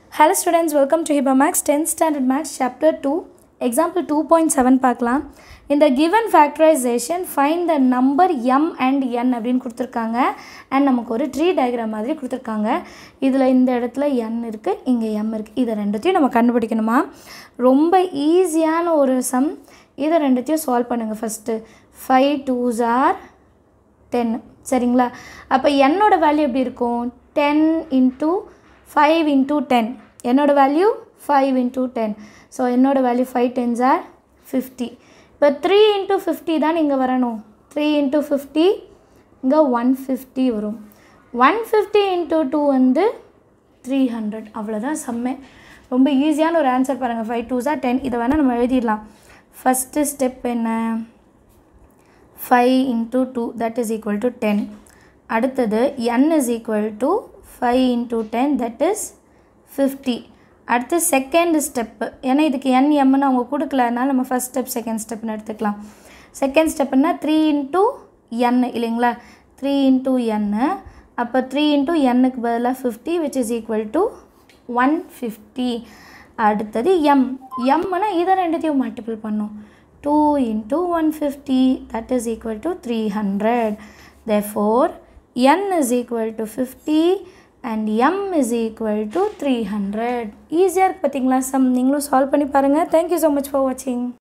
hello students welcome to Hiba maths tenth standard maths chapter two example two point seven பார்க்கலாம் இந்த given factorization find the number M and N அப்படின்னு கொடுத்துருக்காங்க and நமக்கு ஒரு tree diagram மாதிரி கொடுத்துருக்காங்க இதில் இந்த இடத்துல என் இருக்குது இங்கே எம் இருக்குது இதை ரெண்டுத்தையும் நம்ம கண்டுபிடிக்கணுமா ரொம்ப ஈஸியான ஒரு சம் இதை ரெண்டுத்தையும் சால்வ் பண்ணுங்கள் first five twos are ten சரிங்களா அப்போ என்னோட வேல்யூ எப்படி இருக்கும் ten into five into ten என்னோட value five into ten so என்னோட value five tens are fifty இப்போ த்ரீ இன்ட்டு ஃபிஃப்டி தான் இங்கே வரணும் த்ரீ இன்ட்டு ஃபிஃப்டி இங்கே ஒன் ஃபிஃப்டி வரும் ஒன் ஃபிஃப்டி இன்ட்டு டூ வந்து த்ரீ ஹண்ட்ரட் அவ்வளோதான் செம்மை ரொம்ப ஈஸியான ஒரு ஆன்சர் பாருங்கள் ஃபைவ் டூஸாக டென் இதை வேணால் நம்ம எழுதிடலாம் ஃபஸ்ட்டு ஸ்டெப் என்ன five into two that is equal to ten அடுத்தது N is equal to five into ten that is fifty அடுத்து செகண்ட் ஸ்டெப்பு ஏன்னா இதுக்கு என் எம்னு அவங்க கொடுக்கலனால நம்ம ஃபஸ்ட் ஸ்டெப் செகண்ட் ஸ்டெப்னு எடுத்துக்கலாம் செகண்ட் ஸ்டெப்புன்னா த்ரீ இன்ட்டு என் இல்லைங்களா த்ரீ இன்ட்டு என்னு அப்போ த்ரீ இன்ட்டு எண்ணுக்கு பதிலாக fifty which is equal to one fifty அடுத்தது எம் எம்னா இதை ரெண்டுத்தையும் மல்டிபிள் பண்ணும் 2 into 150 that is equal to 300 therefore n is equal to 50 and m is equal to 300 ஈஸியாக இருக்குது பார்த்தீங்களா சம் நீங்களும் சால்வ் பண்ணி பாருங்கள் தேங்க்யூ ஸோ மச் ஃபார் வாட்சிங்